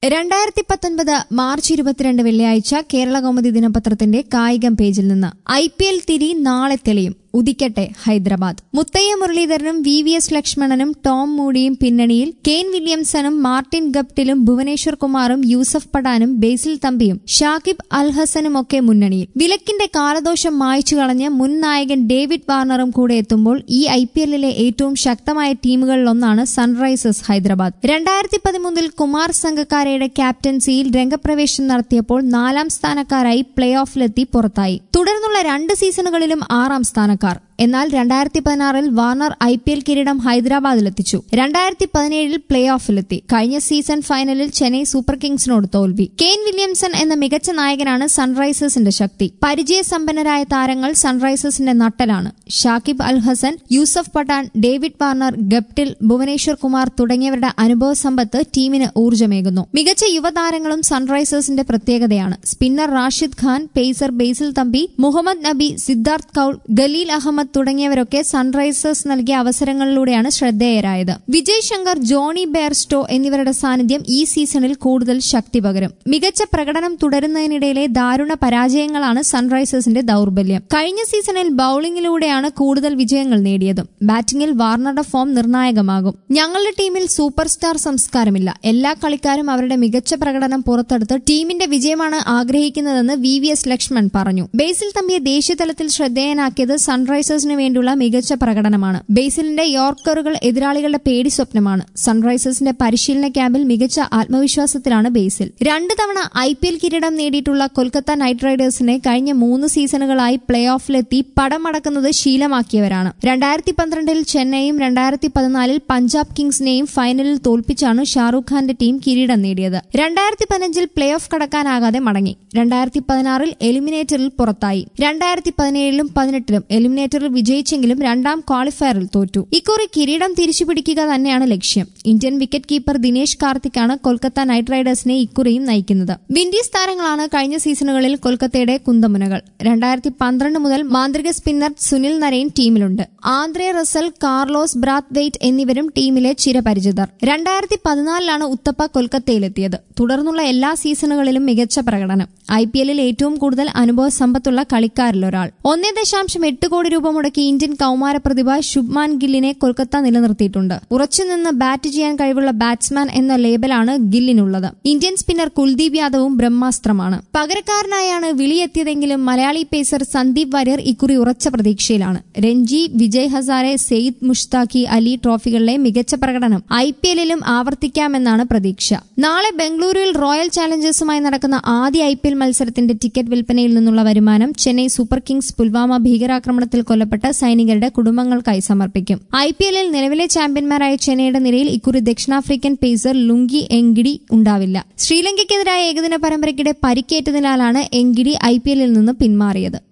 രണ്ടായിരത്തി പത്തൊൻപത് മാർച്ച് ഇരുപത്തിരണ്ട് വെള്ളിയാഴ്ച കേരള കൗമുദി ദിനപത്രത്തിന്റെ കായികം പേജിൽ നിന്ന് ഐ പി എൽ തിരി നാളെ തെളിയും ഉദിക്കട്ടെ ഹൈദരാബാദ് മുത്തയ്യ മുരളീധരനും വി വി എസ് ലക്ഷ്മണനും ടോം മൂഡിയും പിന്നണിയിൽ കെയ്ൻ വില്യംസണും മാർട്ടിൻ ഗപ്റ്റിലും ഭുവനേശ്വർ കുമാറും യൂസഫ് പഠാനും ബേസിൽ തമ്പിയും ഷാക്കിബ് അൽ ഹസനും ഒക്കെ മുന്നണിയിൽ വിലക്കിന്റെ കാലദോഷം മായ്ച്ചു കളഞ്ഞ് മുൻ നായകൻ ഡേവിഡ് വാർണറും കൂടെ എത്തുമ്പോൾ ഈ ഐ പി എല്ലിലെ ഏറ്റവും ശക്തമായ ടീമുകളിലൊന്നാണ് സൺറൈസേഴ്സ് ഹൈദരാബാദ് രണ്ടായിരത്തി പതിമൂന്നിൽ കുമാർ സംഘക്കാരയുടെ ക്യാപ്റ്റൻസിയിൽ രംഗപ്രവേശനം നടത്തിയപ്പോൾ നാലാം സ്ഥാനക്കാരായി പ്ലേ ഓഫിലെത്തി പുറത്തായി തുടർന്നുള്ള രണ്ട് സീസണുകളിലും ആറാം സ്ഥാനക്കാർ എന്നാൽ രണ്ടായിരത്തി പതിനാറിൽ വാർണർ ഐ പി എൽ കിരീടം ഹൈദരാബാദിലെത്തിച്ചു രണ്ടായിരത്തി പതിനേഴിൽ പ്ലേ ഓഫിലെത്തി കഴിഞ്ഞ സീസൺ ഫൈനലിൽ ചെന്നൈ സൂപ്പർ കിങ്സിനോട് തോൽവി കെയ്ൻ വില്യംസൺ എന്ന മികച്ച നായകനാണ് സൺറൈസേഴ്സിന്റെ ശക്തി പരിചയസമ്പന്നരായ താരങ്ങൾ സൺറൈസേഴ്സിന്റെ നട്ടലാണ് Shakib Al Hasan Yusuf Pathan David Warner Guptill Bhuvneshwar Kumar തുടങ്ങിയവരുടെ അനുഭവ സമ്പത്ത് ടീമിന് ഊർജ്ജമേകുന്നു മികച്ച യുവതാരങ്ങളും സൺറൈസേഴ്സിന്റെ പ്രത്യേകതയാണ് സ്പിന്നർ റാഷിദ് ഖാൻ പേസർ ബേസിൽ തമ്പി മുഹമ്മദ് നബി സിദ്ധാർത്ഥ് കൌൾ ഗലീൽ അഹമ്മദ് തുടങ്ങിയവരൊക്കെ സൺറൈസേഴ്സ് നൽകിയ അവസരങ്ങളിലൂടെയാണ് ശ്രദ്ധേയരായത് വിജയ് ശങ്കർ ജോണി ബെയർസ്റ്റോ എന്നിവരുടെ സാന്നിധ്യം ഈ സീസണിൽ കൂടുതൽ ശക്തി പകരും മികച്ച പ്രകടനം തുടരുന്നതിനിടയിലെ ദാരുണ പരാജയങ്ങളാണ് സൺറൈസേഴ്സിന്റെ ദൌർബല്യം കഴിഞ്ഞ സീസണിൽ ബൌളിംഗിലൂടെയാണ് കൂടുതൽ വിജയങ്ങൾ നേടിയതും ബാറ്റിംഗിൽ വാർണറുടെ ഫോം നിർണായകമാകും ഞങ്ങളുടെ ടീമിൽ സൂപ്പർ സ്റ്റാർ സംസ്കാരമില്ല എല്ലാ കളിക്കാരും അവരുടെ മികച്ച പ്രകടനം പുറത്തെടുത്ത് ടീമിന്റെ വിജയമാണ് ആഗ്രഹിക്കുന്നതെന്ന് വി വി എസ് ലക്ഷ്മൺ പറഞ്ഞു ബേസിൽ തമ്പിയെ ദേശീയതലത്തിൽ ശ്രദ്ധേയനാക്കിയത് സൺറൈസേഴ്സിന് വേണ്ടിയുള്ള മികച്ച പ്രകടനമാണ് ബേസിലിന്റെ യോർക്കറുകൾ എതിരാളികളുടെ പേടി സ്വപ്നമാണ് സൺറൈസേഴ്സിന്റെ പരിശീലന ക്യാമ്പിൽ മികച്ച ആത്മവിശ്വാസത്തിലാണ് ബേസിൽ രണ്ട് തവണ ഐ പി എൽ കിരീടം നേടിയിട്ടുള്ള കൊൽക്കത്ത നൈറ്റ് റൈഡേഴ്സിനെ കഴിഞ്ഞ മൂന്ന് സീസണുകളായി പ്ലേ ഓഫിലെത്തി പടമടക്കുന്നത് ശീലമാക്കിയവരാണ് രണ്ടായിരത്തി പന്ത്രണ്ടിൽ ചെന്നൈയും രണ്ടായിരത്തി പതിനാലിൽ പഞ്ചാബ് കിങ്സിനെയും ഫൈനലിൽ തോൽപ്പിച്ചാണ് ഷാറൂഖ് ഖാന്റെ ടീം കിരീടം നേടിയത് രണ്ടായിരത്തി പതിനഞ്ചിൽ പ്ലേ ഓഫ് കടക്കാനാകാതെ മടങ്ങി രണ്ടായിരത്തി പതിനാറിൽ എലിമിനേറ്ററിൽ പുറത്തായി രണ്ടായിരത്തി പതിനേഴിലും പതിനെട്ടിലും എലിമിനേറ്ററിൽ വിജയിച്ചെങ്കിലും രണ്ടാം ക്വാളിഫയറിൽ തോറ്റു ഇക്കുറി കിരീടം തിരിച്ചുപിടിക്കുക തന്നെയാണ് ലക്ഷ്യം ഇന്ത്യൻ വിക്കറ്റ് കീപ്പർ ദിനേശ് കാർത്തിക്കാണ് കൊൽക്കത്ത നൈറ്റ് റൈഡേഴ്സിനെ ഇക്കുറിയും നയിക്കുന്നത് വിൻഡീസ് താരങ്ങളാണ് കഴിഞ്ഞ സീസണുകളിൽ കൊൽക്കത്തയുടെ കുന്തമുനകൾ രണ്ടായിരത്തി പന്ത്രണ്ട് മുതൽ മാന്ത്രിക സ്പിന്നർ സുനിൽ നരൈൻ ടീമിലുണ്ട് Andre Russell Carlos Brathwaite എന്നിവരും ടീമിലെ ചിരപരിചിതർ രണ്ടായിരത്തി പതിനാലിലാണ് ഉത്തപ്പ കൊൽക്കത്തയിലെത്തിയത് തുടർന്നുള്ള എല്ലാ സീസണുകളിലും മികച്ച പ്രകടനം ഐ പി എല്ലിൽ ഏറ്റവും കൂടുതൽ അനുഭവ സമ്പത്തുള്ള കളിക്കാരിലൊരാൾ ഒന്നേ ദശാംശം എട്ട് കോടി രൂപ മുടക്കി ഇന്ത്യൻ കൌമാര പ്രതിഭ ശുഭ്മാൻ ഗില്ലിനെ കൊൽക്കത്ത നിലനിർത്തിയിട്ടുണ്ട് ഉറച്ചുനിന്ന് ബാറ്റ് ചെയ്യാൻ കഴിവുള്ള ബാറ്റ്സ്മാൻ എന്ന ലേബലാണ് ഗില്ലിനുള്ളത് ഇന്ത്യൻ സ്പിന്നർ കുൽദീപ് യാദവും ബ്രഹ്മാസ്ത്രമാണ് പകരക്കാരനായാണ് വിളിയെത്തിയതെങ്കിലും മലയാളി പേസർ സന്ദീപ് വാര്യർ ഇക്കുറി ഉറച്ച പ്രതീക്ഷയിലാണ് രഞ്ജി വിജയ് ഹസാരെ സെയ്ദ് മുഷ്താഖി അലി ട്രോഫികളിലെ മികച്ച പ്രകടനം ഐ പി എല്ലിലും ആവർത്തിക്കാമെന്നാണ് പ്രതീക്ഷ നാളെ ബംഗളൂരുവിൽ റോയൽ ചാലഞ്ചേഴ്സുമായി നടക്കുന്ന ആദ്യ ഐ പി എൽ മത്സരത്തിന്റെ ടിക്കറ്റ് വിൽപ്പനയിൽ നിന്നുള്ള വരുമാനം ചെന്നൈ സൂപ്പർ കിങ്സ് പുൽവാമ ഭീകരാക്രമണത്തിൽ കൊല്ലപ്പെട്ട സൈനികരുടെ കുടുംബങ്ങൾക്കായി സമർപ്പിക്കും ഐ പി എല്ലിൽ നിലവിലെ ചാമ്പ്യന്മാരായ ചെന്നൈയുടെ നിരയിൽ ഇക്കുറി ദക്ഷിണാഫ്രിക്കൻ പേസർ ലുങ്കി എങ്കിടി ഉണ്ടാവില്ല ശ്രീലങ്കയ്ക്കെതിരായ ഏകദിന പരമ്പരയ്ക്കിടെ പരിക്കേറ്റതിനാലാണ് എങ്കിടി ഐ പി എല്ലിൽ നിന്ന് പിന്മാറിയത്